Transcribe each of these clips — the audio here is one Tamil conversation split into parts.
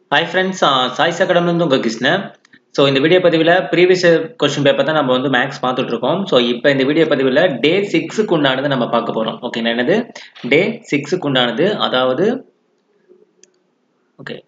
ஹாய் ஃப்ரெண்ட்ஸ் சாய்ஸ் அகாடமிலேருந்து உங்கள் கிருஷ்ணன் ஸோ இந்த வீடியோ பதிவில் ப்ரீவியஸ் கொஸ்டின் பேப்பர் தான் நம்ம வந்து மேக்ஸ் பார்த்துட்டு இருக்கோம் ஸோ இப்போ இந்த வீடியோ பதிவில் டே சிக்ஸுக்கு உண்டானது நம்ம பார்க்க போகிறோம் ஓகேங்களா என்னது டே சிக்ஸுக்கு உண்டானது அதாவது ஓகே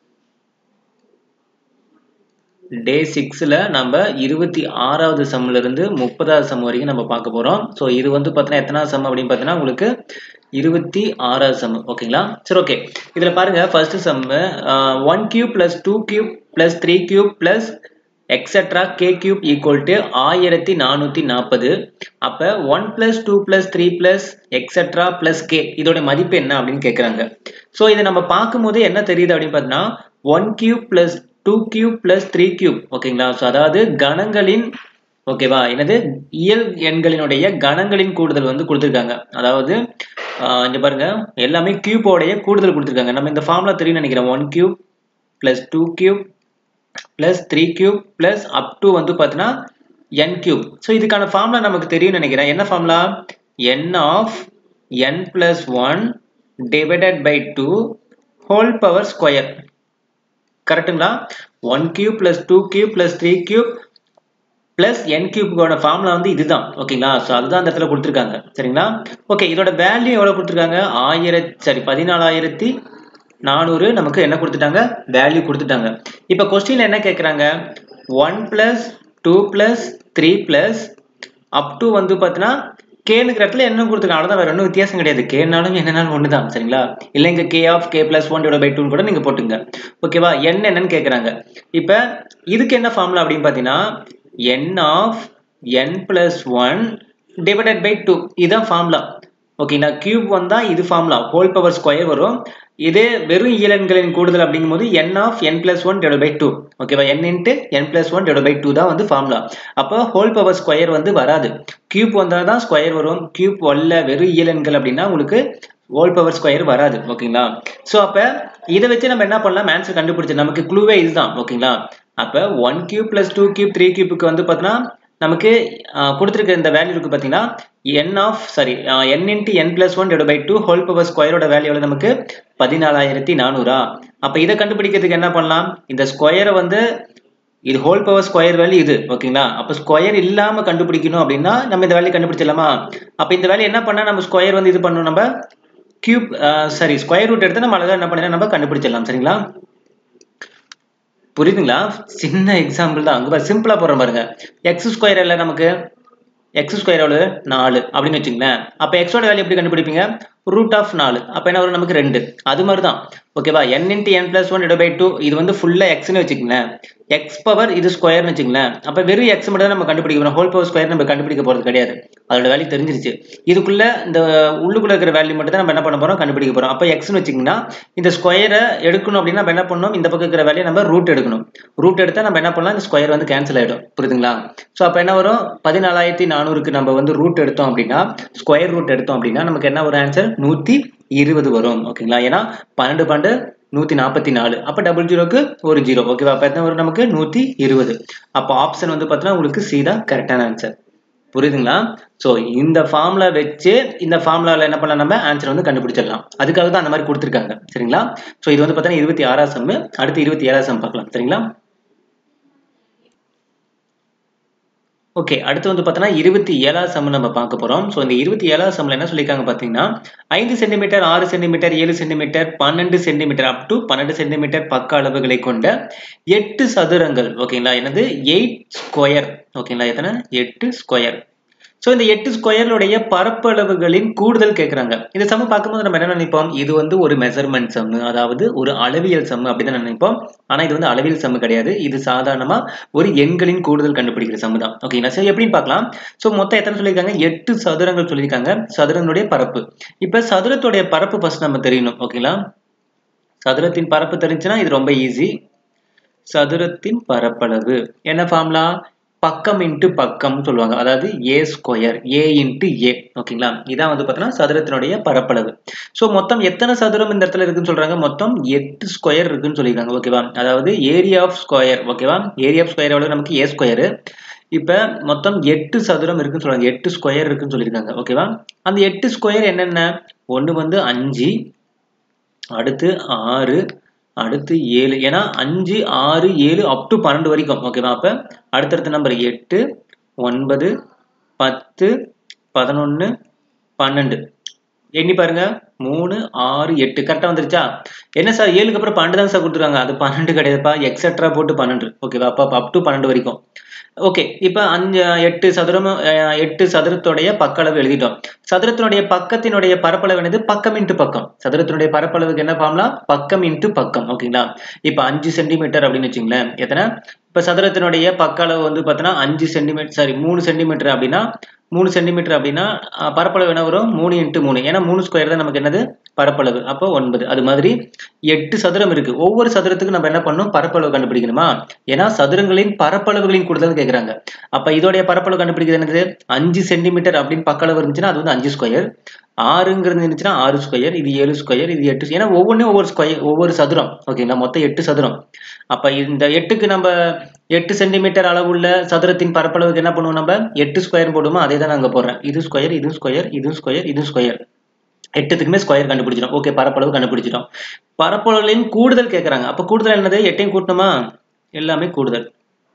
டே சிக்ஸில் நம்ம இருபத்தி ஆறாவது சம்மில் இருந்து முப்பதாவது சம் வரைக்கும் நம்ம பார்க்க போகிறோம் ஸோ இது வந்து பார்த்தீங்கன்னா எத்தனாவது சம் அப்படின்னு பார்த்தீங்கன்னா உங்களுக்கு இருபத்தி ஆறாவது சம் ஓகேங்களா சரி ஓகே இதில் பாருங்க first sum one cube plus two cube plus three cube plus extra k cube equal to ஆயிரத்தி நானூற்றி நாற்பது அப்போ one plus two plus three plus extra plus k இதோட மதிப்பு என்ன அப்படின்னு கேட்குறாங்க ஸோ இதை நம்ம பார்க்கும்போது என்ன தெரியுது அப்படின்னு பார்த்தீங்கன்னா one cube plus two cube plus three cube ஓகேங்களா ஸோ அதாவது கணங்களின் ஓகேவா என்னது இயல் எண்களினுடைய கணங்களின் கூடுதல் வந்து கொடுத்துருக்காங்க அதாவது இங்க பாருங்க எல்லாமே கியூபோடைய கூடுதல் கொடுத்துருக்காங்க நம்ம இந்த ஃபார்முலா தெரியும் நினைக்கிறேன் one cube plus two cube plus three cube plus up to வந்து பார்த்தீங்கன்னா என் கியூப் ஸோ இதுக்கான ஃபார்முலா நமக்கு தெரியும் நினைக்கிறேன் என்ன formula n of n plus one divided by two whole power square கரெக்டுங்களா one cube plus two cube plus three cube plus n கியூபோட ஃபார்முலா வந்து இதுதான் ஓகேங்களா ஸோ அதுதான் அந்த இடத்துல கொடுத்துருக்காங்க சரிங்களா ஓகே இதோட வேல்யூ எவ்வளோ கொடுத்துருக்காங்க ஆயிரத்தி சரி பதினாலாயிரத்தி நானூறு நமக்கு என்ன கொடுத்துட்டாங்க வேல்யூ கொடுத்துட்டாங்க இப்போ கொஸ்டின்ல என்ன கேட்குறாங்க one plus two plus three plus up to வந்து பார்த்தீங்கன்னா கேனுங்கிற இடத்துல என்ன கொடுத்துருக்காங்க அவ்வளோதான் வேற ஒன்றும் வித்தியாசம் கிடையாது கேனாலும் என்னன்னாலும் ஒன்று தான் சரிங்களா இல்லை இங்கே k of k plus one divide by டூன்னு கூட நீங்கள் போட்டுங்க ஓகேவா என்ன என்னன்னு கேட்குறாங்க இப்போ இதுக்கு என்ன ஃபார்முலா அப்படின்னு பார்த்தீங்கன்னா n of n plus 1 divided by 2 இதுதான் ஃபார்முலா ஓகேங்களா கியூப் வந்தா இது ஃபார்முலா ஹோல் பவர் ஸ்கொயர் வரும் இதே வெறும் இயலன்களின் கூடுதல் அப்படிங்கும்போது n of n plus one divide by two ஓகேவா n into n plus one divide by two தான் வந்து ஃபார்முலா அப்போ ஹோல் பவர் ஸ்கொயர் வந்து வராது கியூப் வந்தால் தான் ஸ்கொயர் வரும் கியூப் வரல வெறும் இயலன்கள் அப்படின்னா உங்களுக்கு ஹோல் பவர் ஸ்கொயர் வராது ஓகேங்களா ஸோ அப்போ இதை வச்சு நம்ம என்ன பண்ணலாம் ஆன்சர் கண்டுபிடிச்சு நமக்கு க்ளூவே இதுதான் ஓகேங்களா அப்போ one cube plus two cube three கியூப்புக்கு வந்து பார்த்தீங்கன்னா நமக்கு கொடுத்துருக்க இந்த வேல்யூ இருக்கு பார்த்தீங்கன்னா n of sorry n into n plus one divide by two whole power ஸ்கொயரோட வேல்யூ எவ்வளோ நமக்கு பதினாலாயிரத்தி நானூறா அப்போ இதை கண்டுபிடிக்கிறதுக்கு என்ன பண்ணலாம் இந்த ஸ்கொயரை வந்து இது ஹோல் பவர் ஸ்கொயர் வேல்யூ இது ஓகேங்களா அப்போ ஸ்கொயர் இல்லாமல் கண்டுபிடிக்கணும் அப்படின்னா நம்ம இந்த வேல்யூ கண்டுபிடிச்சிடலாமா அப்போ இந்த வேல்யூ என்ன பண்ணால் நம்ம ஸ்கொயர் வந்து இது பண்ணணும் நம்ம கியூப் சாரி ஸ்கொயர் ரூட் எடுத்து நம்ம அழகாக என்ன பண்ணலாம் நம்ம கண்டுபிடிச்சிடலாம் சரிங்களா புரியுதுங்களா சின்ன எக்ஸாம்பிள் தான் அங்கே சிம்பிளாக போடுற பாருங்க எக்ஸ் ஸ்கொயர் இல்லை நமக்கு எக்ஸ் ஸ்கொயர் எவ்வளவு நாலு அப்படின்னு வச்சுங்களேன் அப்போ எக்ஸோட வேல்யூ எப்படி கண்டுபிடிப்பீங்க ரூட் ஆஃப் நாலு அப்போ என்ன வரும் நமக்கு ரெண்டு அது மாதிரி தான் ஓகேவா n into n plus one divide by two இது வந்து ஃபுல்லாக எக்ஸ்னு வச்சுக்கங்களேன் எக்ஸ் பவர் இது ஸ்கொயர்னு வச்சுங்களேன் அப்போ வெறும் எக்ஸ் மட்டும் தான் நம்ம கண்டுபிடிக்க போகிறோம் ஹோல் பவர் ஸ்கொயர் நம்ம கண்டுபிடிக்க போகிறது கிடையாது அதோட வேல்யூ தெரிஞ்சிருச்சு இதுக்குள்ள இந்த உள்ளுக்குள்ள இருக்கிற வேல்யூ மட்டும் தான் நம்ம என்ன பண்ண போகிறோம் கண்டுபிடிக்க போகிறோம் அப்போ எக்ஸ்னு வச்சிங்கன்னா இந்த ஸ்கொயரை எடுக்கணும் அப்படின்னா நம்ம என்ன பண்ணணும் இந்த பக்கம் இருக்கிற வேல்யூ நம்ம ரூட் எடுக்கணும் ரூட் எடுத்தால் நம்ம என்ன பண்ணலாம் இந்த ஸ்கொயர் வந்து கேன்சல் ஆகிடும் புரியுதுங்களா ஸோ அப்போ என்ன வரும் பதினாலாயிரத்தி நானூறுக்கு நம்ம வந்து ரூட் எடுத்தோம் அப்படின்னா ஸ்கொயர் ரூட் எடுத்தோம் அப்படின்னா நமக்கு என்ன ஒரு ஆன்சர் நூற்றி இருபது வரும் ஓகேங்களா ஏன்னா பன்னெண்டு பன்னெண்டு நூற்றி நாற்பத்தி நாலு அப்போ டபுள் ஜீரோக்கு ஒரு ஜீரோ ஓகேவா அப்போ எத்தனை வரும் நமக்கு நூற்றி இருபது அப்போ ஆப்ஷன் வந்து பார்த்தீங்கன்னா உங்களுக்கு சி தான் கரெக்டான ஆன்சர் புரியுதுங்களா ஸோ இந்த ஃபார்முலா வச்சு இந்த ஃபார்முலாவில் என்ன பண்ணலாம் நம்ம ஆன்சர் வந்து கண்டுபிடிச்சிடலாம் அதுக்காக தான் அந்த மாதிரி கொடுத்துருக்காங்க சரிங்களா ஸோ இது வந்து பார்த்தீங்கன்னா இருபத்தி ஆறாம் சம்மு அடுத்து இருபத்தி ஏழாம் சம் பார்க்கலாம் சரிங்களா ஓகே அடுத்து வந்து பார்த்தோன்னா இருபத்தி ஏழாவது சம் நம்ம பார்க்க போகிறோம் ஸோ இந்த இருபத்தி ஏழாவது சம்மில் என்ன சொல்லியிருக்காங்க பார்த்தீங்கன்னா ஐந்து சென்டிமீட்டர் ஆறு சென்டிமீட்டர் ஏழு சென்டிமீட்டர் பன்னெண்டு சென்டிமீட்டர் அப் டு பன்னெண்டு சென்டிமீட்டர் பக்க அளவுகளை கொண்ட எட்டு சதுரங்கள் ஓகேங்களா என்னது எயிட் ஸ்கொயர் ஓகேங்களா எத்தனை எட்டு ஸ்கொயர் ஸோ இந்த எட்டு ஸ்கொயருடைய பரப்பளவுகளின் கூடுதல் கேட்குறாங்க இந்த சம்மு பார்க்கும்போது நம்ம என்ன நினைப்போம் இது வந்து ஒரு மெஷர்மெண்ட் சம்மு அதாவது ஒரு அளவியல் சம்மு அப்படின்னு நினைப்போம் ஆனால் இது வந்து அளவியல் சம்மு கிடையாது இது சாதாரணமாக ஒரு எண்களின் கூடுதல் கண்டுபிடிக்கிற சம்மு தான் ஓகேங்களா சரி எப்படின்னு பார்க்கலாம் ஸோ மொத்தம் எத்தனை சொல்லியிருக்காங்க எட்டு சதுரங்கள் சொல்லியிருக்காங்க சதுரனுடைய பரப்பு இப்போ சதுரத்துடைய பரப்பு ஃபர்ஸ்ட் நம்ம தெரியணும் ஓகேங்களா சதுரத்தின் பரப்பு தெரிஞ்சுன்னா இது ரொம்ப ஈஸி சதுரத்தின் பரப்பளவு என்ன ஃபார்முலா பக்கம் இன்ட்டு பக்கம் சொல்லுவாங்க அதாவது ஏ ஸ்கொயர் ஏ இன்ட்டு ஏ ஓகேங்களா இதான் வந்து பார்த்தீங்கன்னா சதுரத்தினுடைய பரப்பளவு ஸோ மொத்தம் எத்தனை சதுரம் இந்த இடத்துல இருக்குன்னு சொல்றாங்க மொத்தம் எட்டு ஸ்கொயர் இருக்குன்னு சொல்லியிருக்காங்க ஓகேவா அதாவது ஏரியா ஆஃப் ஸ்கொயர் ஓகேவா ஏரியா ஆஃப் ஸ்கொயர் எவ்வளவு நமக்கு ஏ ஸ்கொயரு இப்போ மொத்தம் எட்டு சதுரம் இருக்குன்னு சொல்றாங்க எட்டு ஸ்கொயர் இருக்குன்னு சொல்லியிருக்காங்க ஓகேவா அந்த எட்டு ஸ்கொயர் என்னென்ன ஒன்று வந்து அஞ்சு அடுத்து ஆறு அடுத்து ஏழு ஏன்னா அஞ்சு ஆறு ஏழு அப் டு பன்னெண்டு வரைக்கும் ஓகேவா அப்போ அடுத்தடுத்த நம்பர் எட்டு ஒன்பது பத்து பதினொன்று பன்னெண்டு எண்ணி பாருங்க மூணு ஆறு எட்டு கரெக்டாக வந்துருச்சா என்ன சார் ஏழுக்கு அப்புறம் பன்னெண்டு தான் சார் கொடுத்துருக்காங்க அது பன்னெண்டு கிடையாதுப்பா எக்ஸட்ரா போட்டு பன்னெண்டு ஓகேவா அப்போ அப் டு பன்னெண்டு வரைக்கும் ஓகே இப்போ அஞ்சு எட்டு சதுரம் அஹ், எட்டு சதுரத்துடைய பக்களவு எழுதிட்டோம் சதுரத்தினுடைய பக்கத்தினுடைய பரப்பளவு என்னது பக்கம் இன்ட்டு பக்கம் சதுரத்தினுடைய பரப்பளவுக்கு என்ன ஃபார்ம்லாம் பக்கம் இன்ட்டு பக்கம் ஓகேங்களா இப்போ அஞ்சு சென்டிமீட்டர் அப்படின்னு வச்சுங்களேன் எத்தனை இப்போ சதுரத்தினுடைய பக்க அளவு வந்து பார்த்தோன்னா அஞ்சு சென்டிமீட்டர் சாரி மூணு சென்டிமீட்டர் அப்படின்னா மூணு சென்டிமீட்டர் அப்படின்னா அஹ், பரப்பளவு என்ன வரும் மூணு இன்ட்டு மூணு ஏன்னா மூணு ஸ்கொயர் தான் நமக்கு என்னது பரப்பளவு அப்போ ஒன்பது அது மாதிரி எட்டு சதுரம் இருக்கு ஒவ்வொரு சதுரத்துக்கு நம்ம என்ன பண்ணணும் பரப்பளவு கண்டுபிடிக்கணுமா ஏன்னா சதுரங்களின் பரப்பளவுகளின் கூடுதல் கேட்குறாங்க அப்ப இதோடைய பரப்பளவு கண்டுபிடிக்கிறது என்னது அஞ்சு சென்டிமீட்டர் அப்படின்னு பக்களவு இருந்துச்சுன்னா அது வந்து அஞ்சு ஸ்கொயர் ஆறுங்கிறது இருந்துச்சுன்னா ஆறு ஸ்கொயர் இது ஏழு ஸ்கொயர் இது எட்டு ஏன்னா ஒவ்வொன்றும் ஒவ்வொரு ஸ்கொயர் ஒவ்வொரு சதுரம் ஓகேங்களா மொத்தம் எட்டு சதுரம் அப்ப இந்த எட்டுக்கு நம்ம எட்டு சென்டிமீட்டர் அளவுள்ள சதுரத்தின் பரப்பளவுக்கு என்ன பண்ணுவோம் நம்ம எட்டு ஸ்கொயர் போடுவோமோ அதே தான் நாங்க போடுறேன் இது ஸ்கொயர் இது ஸ்கொயர் இது ஸ்கொயர் இது ஸ்கொயர் எட்டுத்துக்குமே ஸ்கொயர் கண்டுபிடிச்சிடும் ஓகே பரப்பளவு கண்டுபிடிச்சிட்டோம் பரப்பளவுலையும் கூடுதல் கேட்குறாங்க அப்போ கூடுதல் என்னது எட்டையும் கூட்டணுமா எல்லாமே கூடுதல்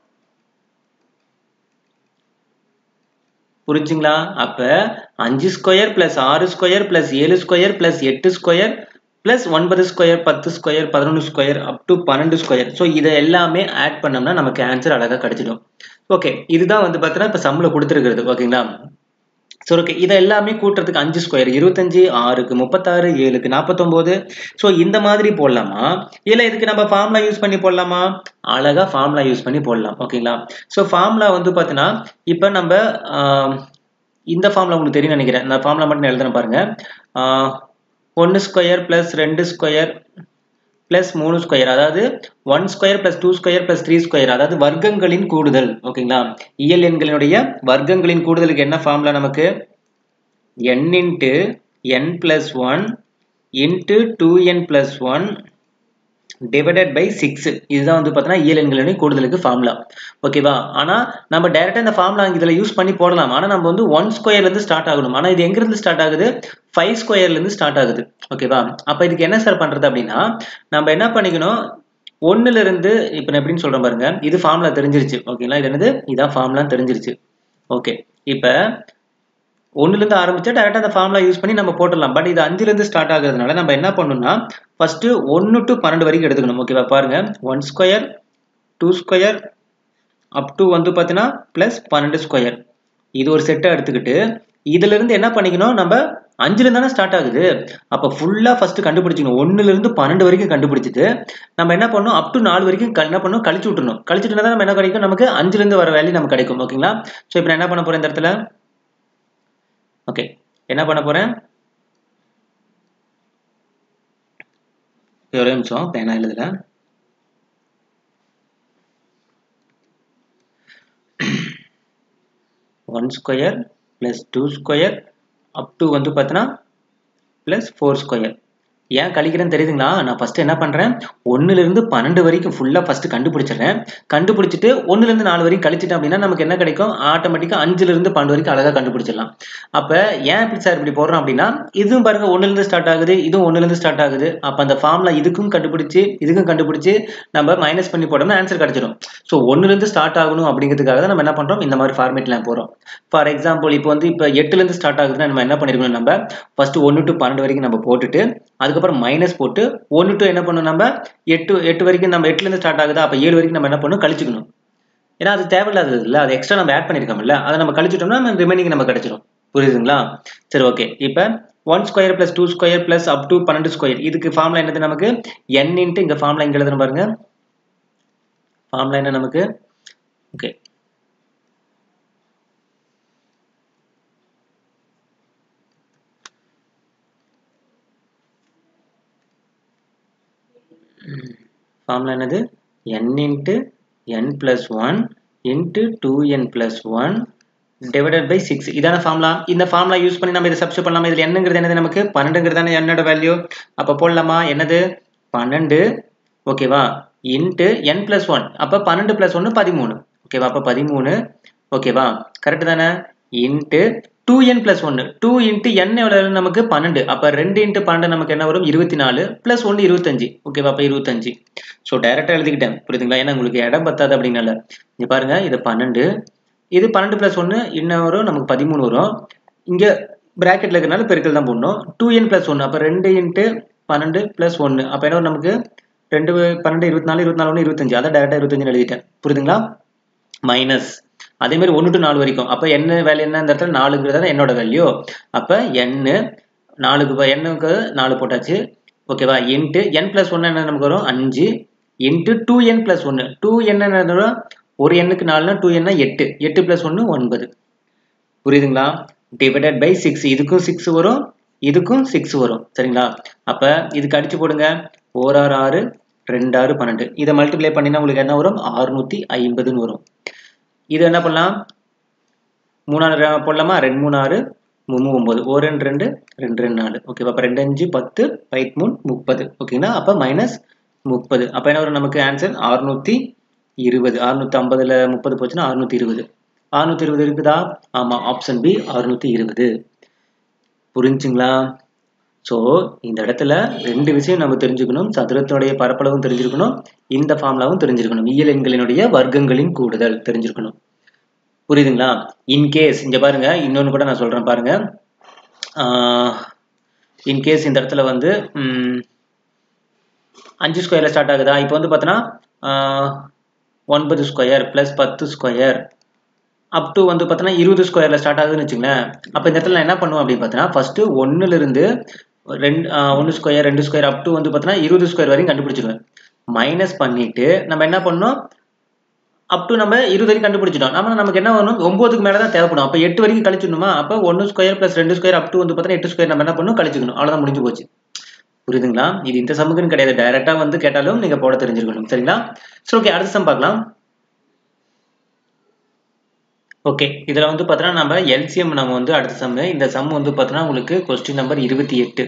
புரிஞ்சுங்களா அப்ப அஞ்சு ஸ்கொயர் பிளஸ் ஆறு ஸ்கொயர் பிளஸ் ஏழு ஸ்கொயர் பிளஸ் எட்டு ஸ்கொயர் பிளஸ் ஒன்பது ஸ்கொயர் பத்து ஸ்கொயர் பதினொன்று ஸ்கொயர் அப் டு பன்னெண்டு ஸ்கொயர் ஸோ இதை எல்லாமே ஆட் பண்ணோம்னா நமக்கு ஆன்சர் அழகாக கிடைச்சிடும் ஓகே இதுதான் வந்து பார்த்தீங்கன்னா இப்போ சம்மில் கொடுத்துருக்கிறது ஓகேங்களா ஸோ ஓகே இதை எல்லாமே கூட்டுறதுக்கு அஞ்சு ஸ்கொயர் இருபத்தஞ்சு ஆறுக்கு முப்பத்தாறு ஏழுக்கு நாற்பத்தொம்போது ஸோ இந்த மாதிரி போடலாமா இல்லை இதுக்கு நம்ம ஃபார்முலா யூஸ் பண்ணி போடலாமா அழகாக ஃபார்முலா யூஸ் பண்ணி போடலாம் ஓகேங்களா ஸோ ஃபார்முலா வந்து பார்த்தீங்கன்னா இப்போ நம்ம ஆஹ், இந்த ஃபார்முலா உங்களுக்கு தெரியும் நினைக்கிறேன் இந்த ஃபார்முலா மட்டும் நான் எழுதுறேன் பாருங்க ஒன்று ஸ்கொயர் ப்ளஸ் ரெண்டு ஸ்கொயர் பிளஸ் மூணு ஸ்கொயர் அதாவது one square plus two square plus three square அதாவது வர்க்கங்களின் கூடுதல் ஓகேங்களா இயல் எண்களினுடைய வர்க்கங்களின் கூடுதலுக்கு என்ன ஃபார்முலா நமக்கு n into n plus one into two n plus one divided by six இதுதான் வந்து பார்த்தீங்கன்னா இயல் எண்களினுடைய கூடுதலுக்கு ஃபார்முலா ஓகேவா ஆனால் நம்ம டைரெக்டாக இந்த ஃபார்முலா இதில் யூஸ் பண்ணி போடலாம் ஆனால் நம்ம வந்து ஒன் ஸ்கொயர்லேருந்து ஸ்டார்ட் ஆகணும் ஆனால் இது எங்கேருந்து ஸ்டார்ட் ஆகுது ஃபைவ் ஸ்கொயர்லேருந்து ஸ்டார்ட் ஆகுது ஓகேவா அப்போ இதுக்கு என்ன சார் பண்ணுறது அப்படின்னா நம்ம என்ன பண்ணிக்கணும் ஒண்ணுல இருந்து இப்போ நான் எப்படின்னு சொல்றேன் பாருங்க இது ஃபார்முலா தெரிஞ்சிருச்சு ஓகேங்களா இது என்னது இதான் ஃபார்முலான்னு தெரிஞ்சிருச்சு ஓகே இப்போ ஒன்றுலேருந்து ஆரம்பிச்சா டேரெக்டாக அந்த ஃபார்முலா யூஸ் பண்ணி நம்ம போட்டுடலாம் பட் இது அஞ்சுலேருந்து ஸ்டார்ட் ஆகுறதுனால நம்ம என்ன பண்ணணும்னா ஃபர்ஸ்ட் ஒன்று டு பன்னெண்டு வரைக்கும் எடுத்துக்கணும் ஓகேவா பாருங்க one square two square up to வந்து பார்த்தீங்கன்னா ப்ளஸ் பன்னெண்டு ஸ்கொயர் இது ஒரு செட்டை எடுத்துக்கிட்டு இதுல இருந்து என்ன பண்ணிக்கணும் நம்ம அஞ்சுல தானே ஸ்டார்ட் ஆகுது அப்ப ஃபுல்லா ஃபர்ஸ்ட் கண்டுபிடிச்சிக்கணும் ஒண்ணுல இருந்து பன்னெண்டு வரைக்கும் கண்டுபிடிச்சிட்டு நம்ம என்ன பண்ணணும் அப் டு நாலு வரைக்கும் க- என்ன பண்ணணும் கழிச்சு விட்டுணும் கழிச்சுட்டு தான் நம்ம என்ன கிடைக்கும் நமக்கு அஞ்சுல இருந்து வர வேல்யூ நமக்கு கிடைக்கும் ஓகேங்களா ஸோ இப்போ நான் என்ன பண்ண போறேன் இந்த இடத்துல ஓகே என்ன பண்ண போறேன் ஒரே நிமிஷம் பேனா எழுதுல one square plus two square up to வந்து பார்த்தீங்கன்னா ப்ளஸ் ஃபோர் ஸ்கொயர் ஏன் கழிக்கிறேன்னு தெரியுதுங்களா நான் ஃபர்ஸ்ட் என்ன பண்றேன் ஒண்ணுல இருந்து பன்னெண்டு வரைக்கும் ஃபுல்லா ஃபர்ஸ்ட் கண்டுபிடிச்சிடுறேன் கண்டுபிடிச்சிட்டு ஒண்ணுல இருந்து நாலு வரைக்கும் கழிச்சிட்டேன் அப்படின்னா நமக்கு என்ன கிடைக்கும் ஆட்டோமேட்டிக்கா அஞ்சுல இருந்து பன்னெண்டு வரைக்கும் அழகா கண்டுபிடிச்சிடலாம் அப்ப ஏன் இப்படி சார் இப்படி போடுறோம் அப்படின்னா இதுவும் பாருங்க ஒண்ணுல இருந்து ஸ்டார்ட் ஆகுது இதுவும் ஒண்ணுல இருந்து ஸ்டார்ட் ஆகுது அப்ப அந்த ஃபார்ம்ல இதுக்கும் கண்டுபிடிச்சு இதுக்கும் கண்டுபிடிச்சு நம்ம மைனஸ் பண்ணி போட்டோம்னா ஆன்சர் கிடைச்சிடும் ஸோ ஒண்ணுல இருந்து ஸ்டார்ட் ஆகணும் அப்படிங்கிறதுக்காக தான் நம்ம என்ன பண்றோம் இந்த மாதிரி ஃபார்மேட்ல போறோம் ஃபார் எக்ஸாம்பிள் இப்போ வந்து இப்போ எட்டுல இருந்து ஸ்டார்ட் ஆகுதுன்னா நம்ம என்ன பண்ணிருக்கணும் நம்ம ஃபர்ஸ்ட் ஒன்று டு பன்னெண்டு வரைக்கும் நம்ம போட்டுட்டு அதுக்கப்புறம் மைனஸ் போட்டு ஒன்று டு என்ன பண்ணணும் நம்ம எட்டு எட்டு வரைக்கும் நம்ம எட்டுல இருந்து ஸ்டார்ட் ஆகுதா அப்போ ஏழு வரைக்கும் நம்ம என்ன பண்ணணும் கழிச்சுக்கணும் ஏன்னா அது தேவையில்லாதது இல்லை அது எக்ஸ்ட்ரா நம்ம ஆட் பண்ணிருக்கோம்ல அதை நம்ம கழிச்சிட்டோம்னா நம்ம ரிமைனிங் நம்ம கிடைச்சிரும் புரியுதுங்களா சரி ஓகே இப்போ one square plus two square plus up to பன்னெண்டு ஸ்கொயர் இதுக்கு ஃபார்முலா என்னது நமக்கு n இன்ட்டு இங்க ஃபார்முலா இங்க எழுதுறோம் பாருங்க ஃபார்முலா என்ன நமக்கு ஓகே ஃபார்முலா என்னது n into n plus one into two n plus one divided by six இதான ஃபார்முலா இந்த ஃபார்முலா யூஸ் பண்ணி நம்ம இதை சப்ஸ்டியூட் பண்ணலாமா இதில் என்னங்கிறது என்னது நமக்கு பன்னெண்டுங்கிறது தானே என்னோட வேல்யூ அப்போ போடலாமா என்னது பன்னெண்டு ஓகேவா இன்ட்டு என் பிளஸ் ஒன் அப்போ பன்னெண்டு பிளஸ் ஒன்று பதிமூணு ஓகேவா அப்போ பதிமூணு ஓகேவா கரெக்ட் தானே இன்ட்டு டூ என் பிளஸ் ஒன்று டூ இன்ட்டு என் எவ்வளோ நமக்கு பன்னெண்டு அப்போ ரெண்டு இன்ட்டு பன்னெண்டு நமக்கு என்ன வரும் இருபத்தி நாலு ப்ளஸ் ஒன்று இருபத்தஞ்சு ஓகேவா அப்போ இருபத்தஞ்சு ஸோ டைரெக்டாக எழுதிக்கிட்டேன் புரியுதுங்களா ஏன்னா உங்களுக்கு இடம் பத்தாது அப்படின்னால இங்கே பாருங்க இது பன்னெண்டு இது பன்னெண்டு ப்ளஸ் ஒன்று என்ன வரும் நமக்கு பதிமூணு வரும் இங்கே ப்ராக்கெட்டில் இருக்கிறனால பெருக்கல் தான் போடணும் டூ என் ப்ளஸ் ஒன்று அப்போ ரெண்டு இன்ட்டு பன்னெண்டு ப்ளஸ் ஒன்று அப்போ என்ன வரும் நமக்கு ரெண்டு பன்னெண்டு இருபத்தி நாலு இருபத்தி நாலு ஒன்று இருபத்தஞ்சு அதான் டேரெக்டாக இருபத்தஞ்சு எழுதிட்டேன் புரியுதுங்களா மைனஸ் அதே மாதிரி ஒன்று டு நாலு வரைக்கும் அப்போ என்ன வேல்யூ என்ன இந்த இடத்துல நாலுங்கிறது என்னோட வேல்யூ அப்போ என்னு நாலுக்கு எண்ணுக்கு நாலு போட்டாச்சு ஓகேவா இன்ட்டு என் பிளஸ் ஒன்று என்ன நமக்கு வரும் அஞ்சு இன்ட்டு டூ என் பிளஸ் ஒன்று டூ என் என்ன வரும் ஒரு எண்ணுக்கு நாலுனா டூ என்னா எட்டு எட்டு பிளஸ் ஒன்று ஒன்பது புரியுதுங்களா டிவைடட் பை சிக்ஸ் இதுக்கும் சிக்ஸ் வரும் இதுக்கும் சிக்ஸ் வரும் சரிங்களா அப்போ இதுக்கு அடிச்சு போடுங்க ஓராறு ஆறு ரெண்டு ஆறு பன்னெண்டு இதை மல்டிப்ளை பண்ணினா உங்களுக்கு என்ன வரும் அறுநூத்தி ஐம்பதுன்னு வரும் இது என்ன பண்ணலாம் மூணாறு போடலாமா ரெண்டு மூணு ஆறு மூணு ஒம்பது ஒரு ரெண்டு ரெண்டு ரெண்டு ரெண்டு நாலு ஓகேவா அப்போ ரெண்டு அஞ்சு பத்து ரைட் மூணு முப்பது ஓகேங்களா அப்போ மைனஸ் முப்பது அப்போ என்ன வரும் நமக்கு ஆன்சர் அறுநூத்தி இருபது அறுநூத்தி ஐம்பதுல முப்பது போச்சுன்னா அறுநூத்தி இருபது அறுநூத்தி இருபது இருக்குதா ஆமாம் ஆப்ஷன் பி அறுநூத்தி இருபது புரிஞ்சுங்களா ஸோ இந்த இடத்துல ரெண்டு விஷயம் நம்ம தெரிஞ்சுக்கணும் சதுரத்தினுடைய பரப்பளவும் தெரிஞ்சிருக்கணும் இந்த ஃபார்முலாவும் தெரிஞ்சிருக்கணும் இயல் எண்களினுடைய வர்க்கங்களின் கூடுதல் தெரிஞ்சிருக்கணும் புரியுதுங்களா இன்கேஸ் இங்க பாருங்க இன்னொன்று கூட நான் சொல்றேன் பாருங்க இன்கேஸ் இந்த இடத்துல வந்து அஞ்சு ஸ்கொயர்ல ஸ்டார்ட் ஆகுதா இப்போ வந்து பார்த்தோன்னா ஒன்பது ஸ்கொயர் ப்ளஸ் பத்து ஸ்கொயர் அப் டு வந்து பார்த்தோன்னா இருபது ஸ்கொயரில் ஸ்டார்ட் ஆகுதுன்னு வச்சுங்களேன் அப்போ இந்த இடத்துல நான் என்ன பண்ணுவேன் அப்படின்னு பார்த்தோன்னா ஃபஸ்ட்டு ஒன்றுலேருந்து ரெண்டு ஒன்று ஸ்கொயர் ரெண்டு ஸ்கொயர் அப் டு வந்து பார்த்தோன்னா இருபது ஸ்கொயர் வரையும் கண்டுபிடிச்சிடுவேன் மைனஸ் பண்ணிட்டு நம்ம என்ன பண்ணோம் அப் டு நம்ம இருபது வரைக்கும் கண்டுபிடிச்சிட்டோம் நம்ம நமக்கு என்ன வரணும் ஒன்பதுக்கு மேலே தான் தேவைப்படும் அப்போ எட்டு வரைக்கும் கழிச்சிடணுமா அப்போ ஒன்று ஸ்கொயர் ப்ளஸ் ரெண்டு ஸ்கொயர் அப் டு வந்து பார்த்தோன்னா எட்டு ஸ்கொயர் நம்ம என்ன பண்ணணும் கழிச்சிக்கணும் அவ்வளோதான் முடிஞ்சு போச்சு புரியுதுங்களா இது இந்த சமுக்குன்னு கிடையாது டைரெக்டாக வந்து கேட்டாலும் நீங்கள் போட தெரிஞ்சிருக்கணும் சரிங்களா சரி ஓகே அடுத்த சம் பார்க்கலாம் ஓகே இதில் வந்து பார்த்தோன்னா நம்ம எல்சிஎம் நம்ம வந்து அடுத்த சம் இந்த சம் வந்து பார்த்தோன்னா உங்களுக்கு கொஸ்டின் நம்பர் இருபத்தி எட்டு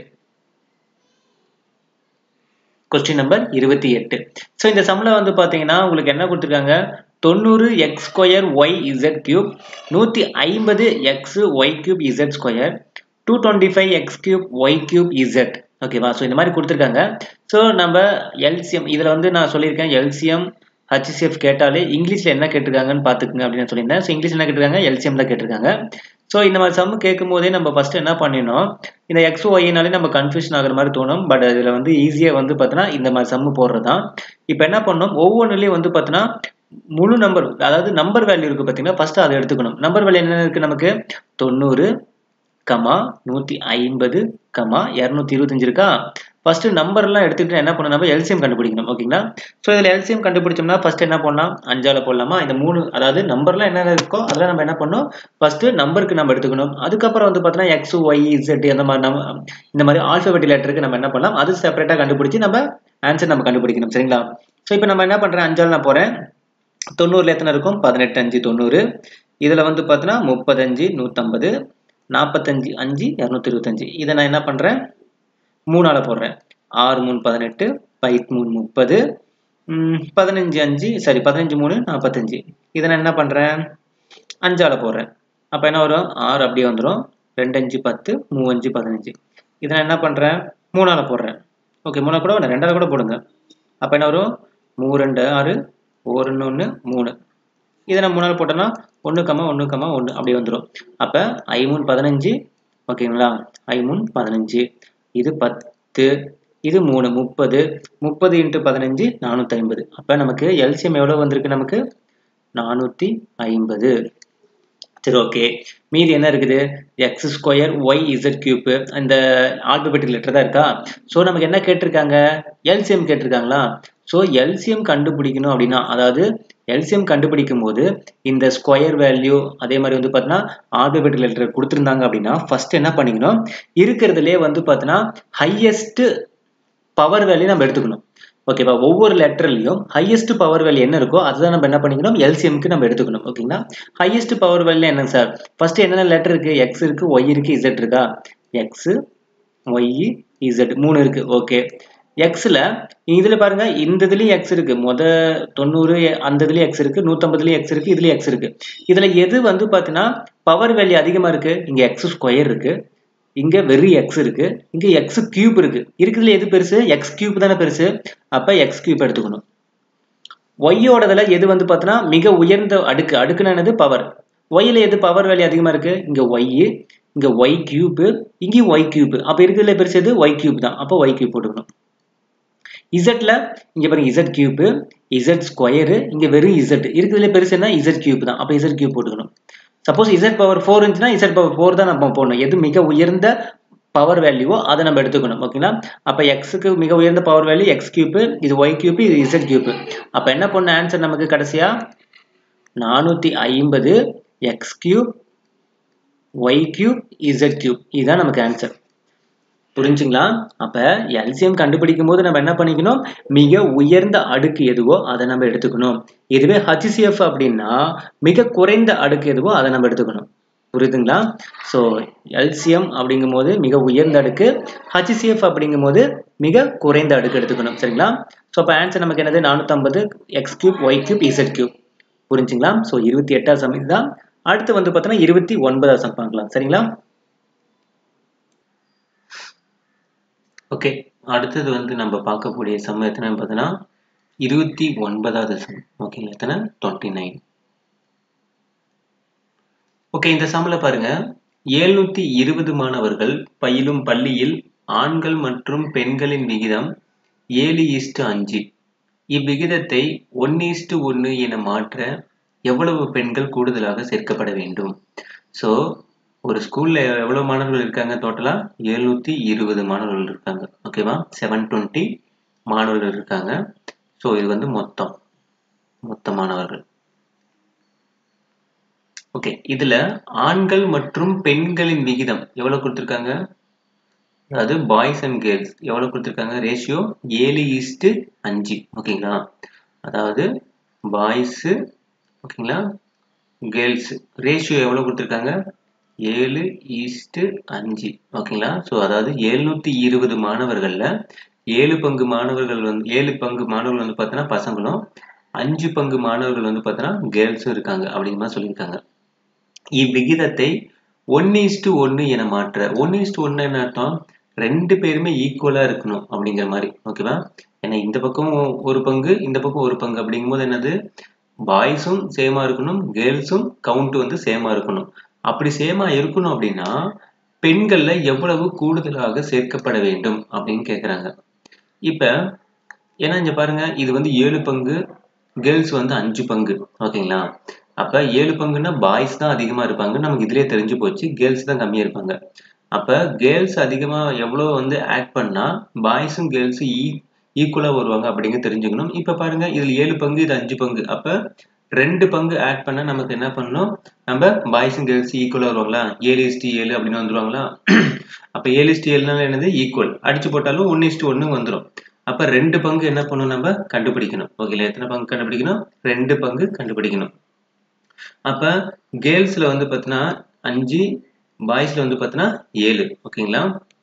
கொஸ்டின் நம்பர் இருபத்தி எட்டு ஸோ இந்த சம்மில் வந்து பார்த்தீங்கன்னா உங்களுக்கு என்ன கொடுத்துருக்காங்க தொண்ணூறு x square y z cube நூற்றி ஐம்பது x y cube z square two twenty five x cube y cube z ஓகேவா ஸோ இந்த மாதிரி கொடுத்துருக்காங்க ஸோ நம்ம எல்சிஎம் இதில் வந்து நான் சொல்லியிருக்கேன் எல்சிஎம் ஹச்சிசிஎஃப் கேட்டாலே இங்கிலீஷில் என்ன கேட்டிருக்காங்கன்னு பார்த்துக்குங்க அப்படின்னு சொல்லியிருந்தேன் ஸோ இங்கிலீஷ் என்ன கேட்டிருக்காங்க எல்சிஎம்ல கேட்டிருக்காங்க ஸோ இந்த மாதிரி சம் கேட்கும் போதே நம்ம ஃபர்ஸ்ட் என்ன பண்ணிடணும் இந்த எக்ஸ் ஒய்னாலே நம்ம கன்ஃபியூஷன் ஆகிற மாதிரி தோணும் பட் அதில் வந்து ஈஸியாக வந்து பார்த்தோன்னா இந்த மாதிரி சம்மு போடுறது தான் இப்போ என்ன பண்ணணும் ஒவ்வொன்றுலேயும் வந்து பார்த்தோன்னா முழு நம்பர் அதாவது நம்பர் வேல்யூ இருக்குது பார்த்தீங்கன்னா ஃபர்ஸ்ட் அதை எடுத்துக்கணும் நம்பர் வேல்யூ என்ன இருக்குது நமக்கு தொண்ணூறு கமா நூற்றி ஐம்பது கமா இரநூத்தி இருபத்தஞ்சு இருக்கா ஃபர்ஸ்ட் நம்பர்லாம் எடுத்துக்கிட்டு என்ன பண்ணணும் நம்ம எல்சிஎம் கண்டுபிடிக்கணும் ஓகேங்களா ஸோ இதில் எல்சிஎம் கண்டுபிடிச்சோம்னா ஃபர்ஸ்ட் என்ன பண்ணலாம் அஞ்சால போடலாமா இந்த மூணு அதாவது நம்பர்லாம் என்ன இருக்கோ அதெல்லாம் நம்ம என்ன பண்ணணும் ஃபர்ஸ்ட் நம்பருக்கு நம்ம எடுத்துக்கணும் அதுக்கப்புறம் வந்து பார்த்தீங்கன்னா எக்ஸ் ஒய் இசட் அந்த மாதிரி நம்ம இந்த மாதிரி ஆல்ஃபபெட் லெட்டருக்கு நம்ம என்ன பண்ணலாம் அது செப்பரேட்டாக கண்டுபிடிச்சி நம்ம ஆன்சர் நம்ம கண்டுபிடிக்கணும் சரிங்களா ஸோ இப்போ நம்ம என்ன பண்ணுறேன் அஞ்சால் நான் போகிறேன் தொண்ணூறுல எத்தனை இருக்கும் பதினெட்டு அஞ்சு தொண்ணூறு இதில் வந்து பார்த்தீங்கன்னா முப்பத்தஞ்சு நூற்றம்பது நாற்பத்தஞ்சு அஞ்சு இரநூத்தி இருபத்தஞ்சு இதை நான் என்ன பண்ணுறேன் மூணால் போடுறேன் ஆறு மூணு பதினெட்டு பைத் மூணு முப்பது பதினஞ்சு அஞ்சு சரி பதினஞ்சு மூணு நாற்பத்தஞ்சு இதை நான் என்ன பண்ணுறேன் அஞ்சால் போடுறேன் அப்போ என்ன வரும் ஆறு அப்படியே வந்துடும் ரெண்டு அஞ்சு பத்து மூவஞ்சு பதினஞ்சு இதை நான் என்ன பண்ணுறேன் மூணால் போடுறேன் ஓகே மூணால் கூட ஒன்று ரெண்டாவது கூட போடுங்க அப்போ என்ன வரும் மூ ரெண்டு ஆறு ஒரு ஒன்று மூணு இதை நான் மூணால் போட்டோன்னா ஒன்று கம்மா ஒன்று கம்மா ஒன்று அப்படி வந்துடும் அப்போ ஐ மூணு பதினஞ்சு ஓகேங்களா ஐ மூணு பதினஞ்சு இது பத்து இது மூணு முப்பது முப்பது இன்ட்டு பதினஞ்சு நானூற்றி ஐம்பது அப்போ நமக்கு எல்சிஎம் எவ்வளோ வந்திருக்கு நமக்கு நானூற்றி ஐம்பது சரி ஓகே மீதி என்ன இருக்குது x square y z cube இந்த ஆல்பபெட்டிக் லெட்டர் தான் இருக்கா ஸோ நமக்கு என்ன கேட்டிருக்காங்க எல்சிஎம் கேட்டிருக்காங்களா ஸோ எல்சிஎம் கண்டுபிடிக்கணும் அப்படின்னா அதாவது எல்சிஎம் கண்டுபிடிக்கும் போது இந்த ஸ்கொயர் வேல்யூ அதே மாதிரி வந்து பார்த்தீங்கன்னா ஆல்பபெட்டிக் லெட்டர் கொடுத்துருந்தாங்க அப்படின்னா ஃபர்ஸ்ட் என்ன பண்ணிக்கணும் இருக்கிறதுலே வந்து பார்த்தீங்கன்னா ஹையஸ்ட் பவர் வேல்யூ நம்ம எடுத்துக்கணும் ஓகேவா ஒவ்வொரு லெட்டர்லையும் ஹையஸ்ட் பவர் வேல்யூ என்ன இருக்கோ அதுதான் நம்ம என்ன பண்ணிக்கணும் எல்சிஎம்க்கு நம்ம எடுத்துக்கணும் ஓகேங்களா ஹையஸ்ட் பவர் வேல்யூ என்ன சார் ஃபர்ஸ்ட் என்னென்ன லெட்டர் இருக்கு எக்ஸ் இருக்கு ஒய் இருக்கு இசட் இருக்கா எக்ஸ் ஒய் இசட் மூணு இருக்கு ஓகே எக்ஸில் இதில் பாருங்க இந்த இதுலேயும் எக்ஸ் இருக்கு மொத தொண்ணூறு அந்த இதுலேயும் எக்ஸ் இருக்கு நூற்றம்பதுலேயும் எக்ஸ் இருக்கு இதுலேயும் எக்ஸ் இருக்கு இதில் எது வந்து பார்த்தீங்கன்னா பவர் வேல்யூ அதிகமாக இருக்கு இங்கே எக்ஸ் ஸ்கொயர் இருக்கு இங்கே வெறி எக்ஸ் இருக்கு இங்கே எக்ஸ் கியூப் இருக்கு இருக்குதுல எது பெருசு எக்ஸ் கியூப் தானே பெருசு அப்போ எக்ஸ் கியூப் எடுத்துக்கணும் ஒய்யோடதுல எது வந்து பார்த்தீங்கன்னா மிக உயர்ந்த அடுக்கு அடுக்குன்னு என்னது பவர் ஒய்யில் எது பவர் வேல்யூ அதிகமாக இருக்கு இங்கே ஒய் இங்கே ஒய் கியூப்பு இங்கேயும் ஒய் கியூப் அப்போ இருக்கிறதுல பெருசு எது ஒய் கியூப் தான் அப்போ ஒய் கியூப் போட்டுக்கணும் இசட்ல இங்க பாருங்க இசட் கியூப் இசட் ஸ்கொயரு இங்க வெறும் இசட் இருக்கிறதுல பெருசு என்ன இசட் கியூப் தான் அப்ப இசட் கியூப் போட்டுக்கணும் சப்போஸ் இசட் பவர் ஃபோர் இருந்துச்சுன்னா இசட் பவர் ஃபோர் தான் நம்ம போடணும் எது மிக உயர்ந்த பவர் வேல்யூவோ அதை நம்ம எடுத்துக்கணும் ஓகேங்களா அப்ப எக்ஸுக்கு மிக உயர்ந்த பவர் வேல்யூ எக்ஸ் கியூப் இது ஒய் கியூப் இது இசட் கியூப் அப்ப என்ன பண்ண ஆன்சர் நமக்கு கடைசியா நானூத்தி ஐம்பது x cube y cube z cube இதுதான் நமக்கு ஆன்சர் புரிஞ்சுங்களா அப்ப எல்சிஎம் கண்டுபிடிக்கும் போது நம்ம என்ன பண்ணிக்கணும் மிக உயர்ந்த அடுக்கு எதுவோ அதை நம்ம எடுத்துக்கணும் இதுவே ஹச்சிசிஎஃப் அப்படின்னா மிக குறைந்த அடுக்கு எதுவோ அதை நம்ம எடுத்துக்கணும் புரியுதுங்களா ஸோ எல்சிஎம் அப்படிங்கும் போது மிக உயர்ந்த அடுக்கு ஹச்சிசிஎஃப் அப்படிங்கும் போது மிக குறைந்த அடுக்கு எடுத்துக்கணும் சரிங்களா ஸோ அப்போ ஆன்சர் நமக்கு என்னது நானூற்றம்பது x cube y cube z cube புரிஞ்சுங்களா ஸோ இருபத்தி எட்டாம் சம் இதுதான் அடுத்து வந்து பார்த்தோன்னா இருபத்தி ஒன்பதாம் சம் பார்க்கலாம் சரிங்களா ஓகே அடுத்தது வந்து நம்ம பார்க்கக்கூடிய சம் எத்தனை பார்த்தீங்கன்னா இருபத்தி ஒன்பதாவது சம் ஓகேங்களா எத்தனை டுவெண்ட்டி நைன் ஓகே இந்த சம்மில் பாருங்க எழுநூத்தி இருபது மாணவர்கள் பயிலும் பள்ளியில் ஆண்கள் மற்றும் பெண்களின் விகிதம் ஏழு ஈஸ்டு அஞ்சு இவ்விகிதத்தை ஒன் ஈஸ்டு ஒன்று என மாற்ற எவ்வளவு பெண்கள் கூடுதலாக சேர்க்கப்பட வேண்டும் ஸோ ஒரு ஸ்கூல்ல எவ்வளவு மாணவர்கள் இருக்காங்க டோட்டலா எழுநூத்தி இருபது மாணவர்கள் இருக்காங்க ஓகேவா செவன் டுவெண்ட்டி மாணவர்கள் இருக்காங்க ஸோ இது வந்து மொத்தம் மொத்த மாணவர்கள் ஓகே இதுல ஆண்கள் மற்றும் பெண்களின் விகிதம் எவ்வளவு கொடுத்துருக்காங்க அதாவது பாய்ஸ் அண்ட் கேர்ள்ஸ் எவ்வளவு கொடுத்துருக்காங்க ரேஷியோ ஏழு ஈஸ்ட்டு அஞ்சு ஓகேங்களா அதாவது பாய்ஸு ஓகேங்களா கேர்ள்ஸ் ரேஷியோ எவ்வளவு கொடுத்துருக்காங்க ஏழு ஈஸ்ட்டு அஞ்சு ஓகேங்களா ஸோ அதாவது எழுநூத்தி இருபது மாணவர்கள்ல ஏழு பங்கு மாணவர்கள் வந்து ஏழு பங்கு மாணவர்கள் வந்து பார்த்தீங்கன்னா பசங்களும் அஞ்சு பங்கு மாணவர்கள் வந்து பார்த்தீங்கன்னா கேர்ள்ஸும் இருக்காங்க அப்படிங்கிற மாதிரி சொல்லியிருக்காங்க இவ்விகிதத்தை ஒன் ஈஸ்டு ஒன்று என மாற்ற ஒன் ஈஸ்டு ஒன்று என்ன அர்த்தம் ரெண்டு பேருமே ஈக்குவலா இருக்கணும் அப்படிங்கிற மாதிரி ஓகேவா ஏன்னா இந்த பக்கம் ஒரு பங்கு இந்த பக்கம் ஒரு பங்கு அப்படிங்கும் போது என்னது பாய்ஸும் சேமா இருக்கணும் கேர்ள்ஸும் கவுண்ட் வந்து சேமா இருக்கணும் அப்படி சேமா இருக்கணும் அப்படின்னா பெண்கள்ல எவ்வளவு கூடுதலாக சேர்க்கப்பட வேண்டும் அப்படின்னு கேக்குறாங்க இப்ப ஏன்னா இங்க பாருங்க இது வந்து ஏழு பங்கு கேர்ள்ஸ் வந்து அஞ்சு பங்கு ஓகேங்களா அப்ப ஏழு பங்குன்னா பாய்ஸ் தான் அதிகமா இருப்பாங்க நமக்கு இதுலயே தெரிஞ்சு போச்சு கேர்ள்ஸ் தான் கம்மியா இருப்பாங்க அப்ப கேர்ள்ஸ் அதிகமா எவ்வளவு வந்து ஆட் பண்ணா பாய்ஸும் கேர்ள்ஸும் ஈ ஈக்குவலா வருவாங்க அப்படிங்க தெரிஞ்சுக்கணும் இப்ப பாருங்க இதுல ஏழு பங்கு இது அஞ்சு பங்கு அப்ப ரெண்டு பங்கு ஆட் பண்ண நமக்கு என்ன பண்ணணும் நம்ம பாய்ஸும் கேர்ள்ஸ் ஈக்குவலா வருவாங்களா ஏழு இஸ்டி ஏழு அப்படின்னு வந்துருவாங்களா அப்ப ஏழு இஸ்டி ஏழுனால என்னது ஈக்குவல் அடிச்சு போட்டாலும் ஒன்னு இஸ்டி ஒன்னு வந்துடும் அப்ப ரெண்டு பங்கு என்ன பண்ணணும் நம்ம கண்டுபிடிக்கணும் ஓகேல எத்தனை பங்கு கண்டுபிடிக்கணும் ரெண்டு பங்கு கண்டுபிடிக்கணும் அப்ப கேர்ள்ஸ்ல வந்து பாத்தீங்கன்னா அஞ்சு பாய்ஸ்ல வந்து பாத்தீங்கன்னா ஏழு ஓகேங்களா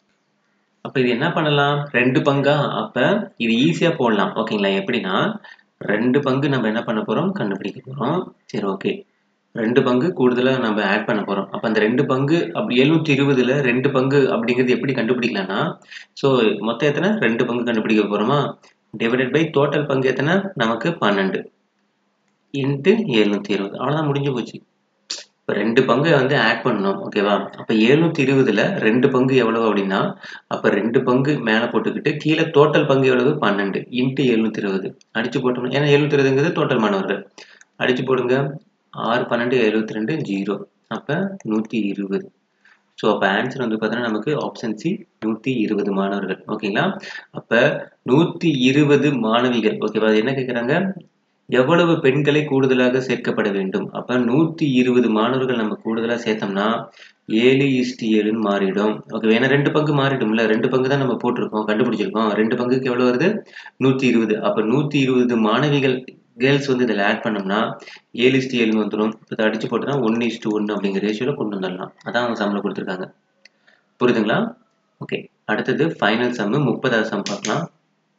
அப்ப இது என்ன பண்ணலாம் ரெண்டு பங்கா அப்ப இது ஈஸியா போடலாம் ஓகேங்களா எப்படின்னா ரெண்டு பங்கு நம்ம என்ன பண்ண போறோம் கண்டுபிடிக்க போறோம் சரி ஓகே ரெண்டு பங்கு கூடுதலா நம்ம ஆட் பண்ண போறோம் அப்ப அந்த ரெண்டு பங்கு அப்படி எழுநூத்தி இருபதுல ரெண்டு பங்கு அப்படிங்கிறது எப்படி கண்டுபிடிக்கலாம்னா ஸோ மொத்தம் எத்தனை ரெண்டு பங்கு கண்டுபிடிக்க போறோமா டிவைடட் பை டோட்டல் பங்கு எத்தனை நமக்கு பன்னெண்டு இன்ட்டு எழுநூத்தி இருபது அவ்வளவுதான் முடிஞ்சு போச்சு இப்போ ரெண்டு பங்கு வந்து ஆட் பண்ணணும் ஓகேவா அப்போ எழுநூத்தி இருபதுல ரெண்டு பங்கு எவ்வளவு அப்படின்னா அப்போ ரெண்டு பங்கு மேலே போட்டுக்கிட்டு கீழே டோட்டல் பங்கு எவ்வளவு பன்னெண்டு இன்ட்டு எழுநூத்தி இருபது அடிச்சு போட்டோம் ஏன்னா எழுநூத்தி இருபதுங்கிறது டோட்டல் மாணவர்கள் அடிச்சு போடுங்க ஆறு பன்னெண்டு எழுபத்தி ரெண்டு ஜீரோ அப்போ நூற்றி இருபது ஸோ அப்போ ஆன்சர் வந்து பார்த்தீங்கன்னா நமக்கு ஆப்ஷன் சி நூற்றி இருபது மாணவர்கள் ஓகேங்களா அப்போ நூற்றி இருபது மாணவிகள் ஓகேவா அது என்ன கேட்குறாங்க எவ்வளவு பெண்களை கூடுதலாக சேர்க்கப்பட வேண்டும் அப்ப நூத்தி இருபது மாணவர்கள் நம்ம கூடுதலா சேர்த்தோம்னா ஏழு இஸ்டி ஏழுன்னு மாறிடும் ஓகே ஏன்னா ரெண்டு பங்கு மாறிடும்ல ரெண்டு பங்கு தான் நம்ம போட்டிருக்கோம் கண்டுபிடிச்சிருக்கோம் ரெண்டு பங்குக்கு எவ்வளவு வருது நூத்தி இருபது அப்ப நூத்தி இருபது மாணவிகள் கேர்ள்ஸ் வந்து இதில் ஆட் பண்ணோம்னா ஏழு இஸ்டி ஏழு வந்துடும் இப்போ அடிச்சு போட்டோம்னா ஒன்று இஸ்டு ஒன்று அப்படிங்கிற ரேஷியோல கொண்டு வந்துடலாம் அதான் அவங்க சம்பளம் கொடுத்துருக்காங்க புரியுதுங்களா ஓகே அடுத்தது ஃபைனல் சம்மு முப்பதாவது சம் பார்க்கலாம்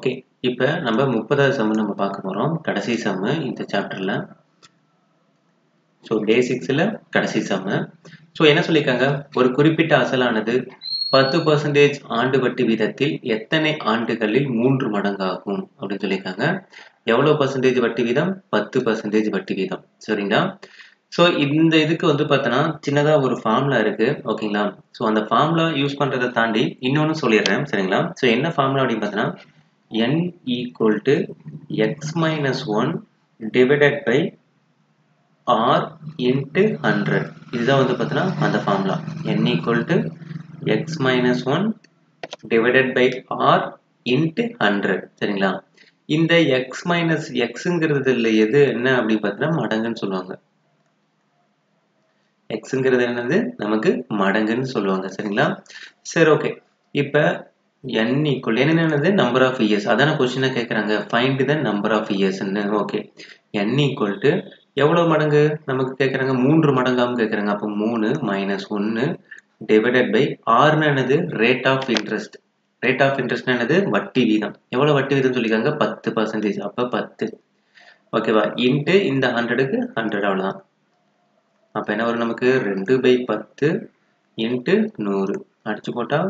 ஓகே இப்போ நம்ம முப்பதாவது சம்மு நம்ம பார்க்க போகிறோம் கடைசி சம்மு இந்த சாப்டரில் ஸோ டே சிக்ஸில் கடைசி சம்மு ஸோ என்ன சொல்லியிருக்காங்க ஒரு குறிப்பிட்ட அசலானது பத்து பர்சன்டேஜ் ஆண்டு வட்டி வீதத்தில் எத்தனை ஆண்டுகளில் மூன்று மடங்காகும் அப்படின்னு சொல்லியிருக்காங்க எவ்வளோ பர்சன்டேஜ் வட்டி வீதம் பத்து பர்சன்டேஜ் வட்டி வீதம் சரிங்களா ஸோ இந்த இதுக்கு வந்து பார்த்தோன்னா சின்னதாக ஒரு ஃபார்முலா இருக்குது ஓகேங்களா ஸோ அந்த ஃபார்முலா யூஸ் பண்ணுறதை தாண்டி இன்னொன்று சொல்லிடுறேன் சரிங்களா ஸோ என்ன ஃபார்முலா அப்படின்னு பார்த்தோன்னா n equal to x minus 1 divided by r into 100 இதுதான் வந்து பார்த்தோன்னா அந்த formula n equal to x minus 1 divided by r into 100 சரிங்களா இந்த x minus xங்கிறதுல எது என்ன அப்படி பார்த்தோன்னா மடங்குன்னு சொல்லுவாங்க எக்ஸுங்கிறது என்னது நமக்கு மடங்குன்னு சொல்லுவாங்க சரிங்களா சரி ஓகே இப்போ n ஈக்குவல் என்னென்னது நம்பர் ஆஃப் இயர்ஸ் அதான கொஸ்டினை கேட்குறாங்க ஃபைண்ட் த நம்பர் ஆஃப் இயர்ஸ்ன்னு ஓகே n ஈக்குவல் டு எவ்வளோ மடங்கு நமக்கு கேட்குறாங்க மூன்று மடங்காகவும் கேட்குறாங்க அப்போ மூணு மைனஸ் ஒன்று டிவைடட் பை ஆறுன்னு என்னது rate of interest rate of interest என்னது வட்டி வீதம் எவ்வளோ வட்டி வீதம் சொல்லியிருக்காங்க பத்து பர்சன்டேஜ் அப்போ பத்து ஓகேவா இன்ட்டு இந்த ஹண்ட்ரடுக்கு ஹண்ட்ரட் அவ்வளோதான் அப்போ என்ன வரும் நமக்கு ரெண்டு பை பத்து இன்ட்டு நூறு அடிச்சு போட்டால்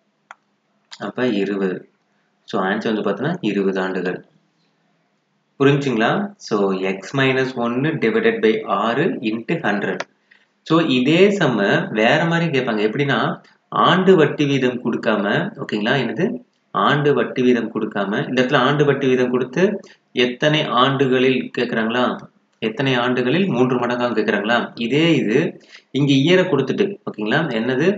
அப்போ இருபது ஸோ ஆன்சர் வந்து பார்த்தோன்னா இருபது ஆண்டுகள் புரிஞ்சுங்களா ஸோ எக்ஸ் மைனஸ் ஒன்று டிவைடட் பை ஆறு இன்ட்டு ஹண்ட்ரட் ஸோ இதே சம்ம வேற மாதிரி கேட்பாங்க எப்படின்னா ஆண்டு வட்டி வீதம் கொடுக்காம ஓகேங்களா என்னது ஆண்டு வட்டி வீதம் கொடுக்காம இந்த இடத்துல ஆண்டு வட்டி வீதம் கொடுத்து எத்தனை ஆண்டுகளில் கேட்குறாங்களா எத்தனை ஆண்டுகளில் மூன்று மடங்காக கேட்குறாங்களா இதே இது இங்கே இயரை கொடுத்துட்டு ஓகேங்களா என்னது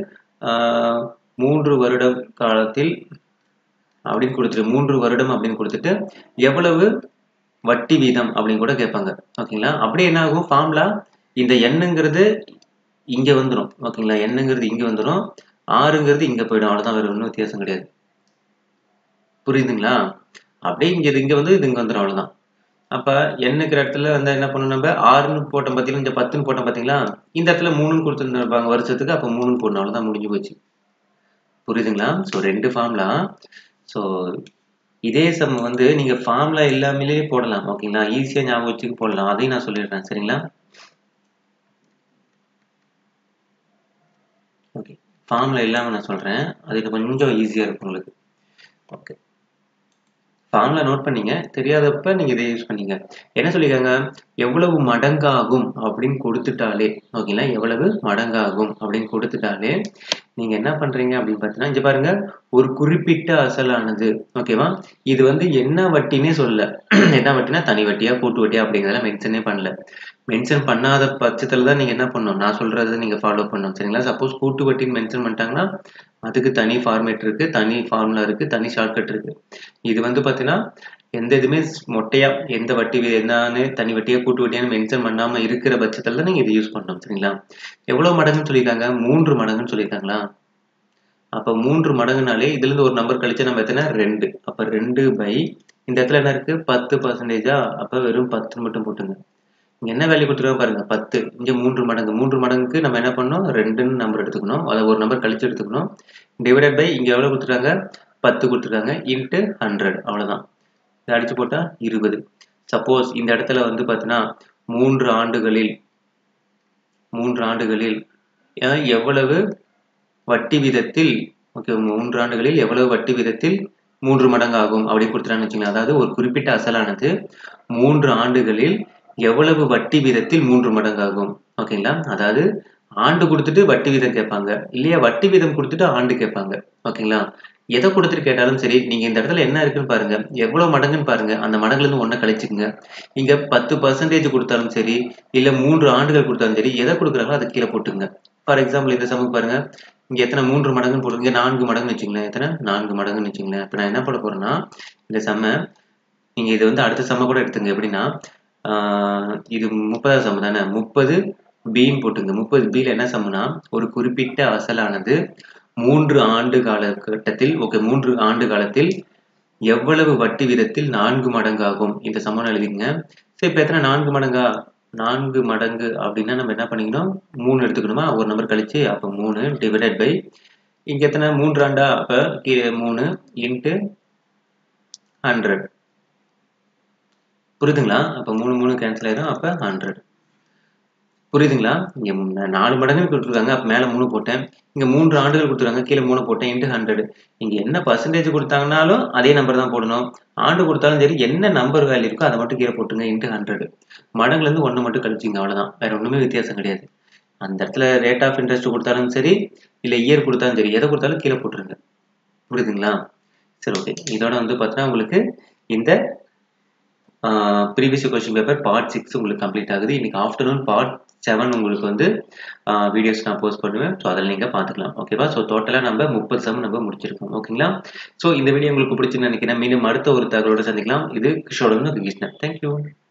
மூன்று வருட காலத்தில் அப்படின்னு கொடுத்துட்டு மூன்று வருடம் அப்படின்னு கொடுத்துட்டு எவ்வளவு வட்டி வீதம் அப்படின்னு கூட கேட்பாங்க ஓகேங்களா அப்படி என்ன ஆகும் ஃபார்ம்லா இந்த எண்ணுங்கிறது இங்கே வந்துடும் ஓகேங்களா எண்ணுங்கிறது இங்கே வந்துடும் ஆறுங்கிறது இங்கே போயிடும் அவ்வளோதான் வேறு ஒன்றும் வித்தியாசம் கிடையாது புரியுதுங்களா அப்படியே இங்கே இது இங்கே வந்து இது இங்கே வந்துடும் அவ்வளோதான் அப்போ எண்ணுக்கிற இடத்துல வந்து என்ன பண்ணணும் நம்ம ஆறுன்னு போட்டோம் பார்த்தீங்களா இந்த பத்துன்னு போட்டோம் பார்த்தீங்களா இந்த இடத்துல மூணுன்னு கொடுத்துருந்துருப்பாங்க வருஷத்துக்கு அப்போ மூணுன்னு போடணும் அவ்வளோதான் முடிஞ்சு போச்சு புரியுதுங்களா ஸோ ரெண்டு ஃபார்ம்லா ஸோ இதே சம் வந்து நீங்கள் ஃபார்ம்லா இல்லாமலே போடலாம் ஓகேங்களா ஈஸியாக ஞாபகம் வச்சுக்கு போடலாம் அதையும் நான் சொல்லிடுறேன் சரிங்களா ஓகே ஃபார்ம்ல இல்லாமல் நான் சொல்கிறேன் அது கொஞ்சம் ஈஸியாக இருக்கும் உங்களுக்கு ஓகே ஃபார்முலா நோட் பண்ணீங்க தெரியாதப்ப நீங்கள் இதை யூஸ் பண்ணீங்க என்ன சொல்லியிருக்காங்க எவ்வளவு மடங்காகும் அப்படின்னு கொடுத்துட்டாலே ஓகேங்களா எவ்வளவு மடங்காகும் அப்படின்னு கொடுத்துட்டாலே நீங்கள் என்ன பண்ணுறீங்க அப்படின்னு பார்த்தீங்கன்னா இங்கே பாருங்க ஒரு குறிப்பிட்ட அசலானது ஓகேவா இது வந்து என்ன வட்டினே சொல்ல என்ன வட்டினா தனி வட்டியா கூட்டு வட்டியா அப்படிங்கிறதெல்லாம் மென்ஷனே பண்ணல மென்ஷன் பண்ணாத பட்சத்தில் தான் நீங்கள் என்ன பண்ணணும் நான் சொல்கிறத நீங்கள் ஃபாலோ பண்ணணும் சரிங்களா சப்போஸ் கூட்டு வட்டின்னு மென்ஷன் பண்ணிட்டாங்கன்னா அதுக்கு தனி ஃபார்மேட் இருக்கு தனி ஃபார்முலா இருக்கு தனி ஷார்ட்கட் இருக்கு இது வந்து பார்த்தீங்கன்னா எந்த இதுவுமே மொட்டையா எந்த வட்டி என்னன்னு தனி வட்டியா கூட்டு வட்டியான்னு மென்ஷன் பண்ணாம இருக்கிற பட்சத்தில் தான் நீங்க இதை யூஸ் பண்ணணும் சரிங்களா எவ்வளவு மடங்குன்னு சொல்லியிருக்காங்க மூன்று மடங்குன்னு சொல்லியிருக்காங்களா அப்ப மூன்று மடங்குனாலே இதுல இருந்து ஒரு நம்பர் கழிச்சு நம்ம எத்தனை ரெண்டு அப்ப ரெண்டு பை இந்த இடத்துல என்ன இருக்கு பத்து பர்சன்டேஜா அப்ப வெறும் பத்து மட்டும் போட்டுங்க இங்க என்ன வேல்யூ கொடுத்துருக்கோம் பாருங்க பத்து இங்க மூன்று மடங்கு மூன்று மடங்குக்கு நம்ம என்ன பண்ணோம் ரெண்டுன்னு நம்பர் எடுத்துக்கணும் அதை ஒரு நம்பர் கழிச்சு எடுத்துக்கணும் டிவைடட் பை இங்க எவ்வளவு கொடுத்துருக்காங்க பத்து கொடுத்துருக்காங்க இன்ட்டு ஹண்ட்ரட் அவ்வளவுதான் இதை அடிச்சு போட்டா இருபது சப்போஸ் இந்த இடத்துல வந்து பார்த்தீங்கன்னா மூன்று ஆண்டுகளில் மூன்று ஆண்டுகளில் எவ்வளவு வட்டி விதத்தில் ஓகே மூன்று ஆண்டுகளில் எவ்வளவு வட்டி விதத்தில் மூன்று மடங்கு ஆகும் அப்படி கொடுத்துட்டான்னு வச்சுக்கலாம் அதாவது ஒரு குறிப்பிட்ட அசலானது மூன்று ஆண்டுகளில் எவ்வளவு வட்டி வீதத்தில் மூன்று மடங்கு ஆகும் ஓகேங்களா அதாவது ஆண்டு கொடுத்துட்டு வட்டி வீதம் கேட்பாங்க இல்லையா வட்டி வீதம் கொடுத்துட்டு ஆண்டு கேட்பாங்க ஓகேங்களா எதை கொடுத்துட்டு கேட்டாலும் சரி நீங்க இந்த இடத்துல என்ன இருக்குன்னு பாருங்க எவ்வளவு மடங்குன்னு பாருங்க அந்த மடங்குல இருந்து ஒன்றை கழிச்சுக்குங்க இங்க பத்து பர்சன்டேஜ் கொடுத்தாலும் சரி இல்ல மூன்று ஆண்டுகள் கொடுத்தாலும் சரி எதை கொடுக்குறாங்களோ அதை கீழே போட்டுங்க ஃபார் எக்ஸாம்பிள் இந்த சமக்கு பாருங்க இங்க எத்தனை மூன்று மடங்குன்னு போடுங்க நான்கு மடங்குன்னு வச்சுங்களேன் எத்தனை நான்கு மடங்குன்னு வச்சுங்களேன் இப்போ நான் என்ன பண்ண போறேன்னா இந்த செம்ம நீங்க இது வந்து அடுத்த செம்ம கூட எடுத்துங்க எப்படின்னா இது முப்பதாவது சம்மு தானே முப்பது பின்னு போட்டுங்க முப்பது பியில் என்ன சம்முனா ஒரு குறிப்பிட்ட அசலானது மூன்று ஆண்டு காலகட்டத்தில் ஓகே மூன்று ஆண்டு காலத்தில் எவ்வளவு வட்டி விதத்தில் நான்கு மடங்காகும் இந்த சம்மன் எழுதிங்க சரி இப்போ எத்தனை நான்கு மடங்கா நான்கு மடங்கு அப்படின்னா நம்ம என்ன பண்ணிக்கணும் மூணு எடுத்துக்கணுமா ஒரு நம்பர் கழிச்சு அப்போ மூணு டிவைடட் பை இங்கே எத்தனை மூன்று ஆண்டா அப்போ மூணு இன்ட்டு ஹண்ட்ரட் புரியுதுங்களா அப்போ மூணு மூணு கேன்சல் ஆயிடும் அப்போ ஹண்ட்ரட் புரியுதுங்களா இங்கே நாலு மடங்கு கொடுத்துருக்காங்க அப்போ மேலே மூணு போட்டேன் இங்கே மூன்று ஆண்டுகள் கொடுத்துருக்காங்க கீழே மூணு போட்டேன் இன்ட்டு ஹண்ட்ரட் இங்கே என்ன பர்சன்டேஜ் கொடுத்தாங்கனாலும் அதே நம்பர் தான் போடணும் ஆண்டு கொடுத்தாலும் சரி என்ன நம்பர் வேல்யூ இருக்கோ அதை மட்டும் கீழே போட்டுங்க இன்ட்டு ஹண்ட்ரட் மடங்குலேருந்து ஒன்று மட்டும் கழிச்சிங்க அவ்வளோதான் வேற ஒன்றுமே வித்தியாசம் கிடையாது அந்த இடத்துல ரேட் ஆஃப் இன்ட்ரெஸ்ட் கொடுத்தாலும் சரி இல்லை இயர் கொடுத்தாலும் சரி எதை கொடுத்தாலும் கீழே போட்டுருங்க புரியுதுங்களா சரி ஓகே இதோட வந்து பார்த்தீங்கன்னா உங்களுக்கு இந்த previous question paper part six உங்களுக்கு கம்ப்ளீட் ஆகுது இன்னைக்கு ஆஃப்டர்நூன் பார்ட் செவன் உங்களுக்கு வந்து வீடியோஸ் நான் போஸ்ட் பண்ணுவேன் ஸோ அதில் நீங்கள் பார்த்துக்கலாம் ஓகேவா ஸோ டோட்டலாக நம்ம முப்பது சம் நம்ம முடிச்சிருக்கோம் ஓகேங்களா ஸோ இந்த வீடியோ உங்களுக்கு பிடிச்சுன்னு நினைக்கிறேன் மீண்டும் அடுத்த ஒரு தகவலோட சந்திக்கலாம் இது கிஷோடன் கிருஷ்ணன் தேங்க்யூ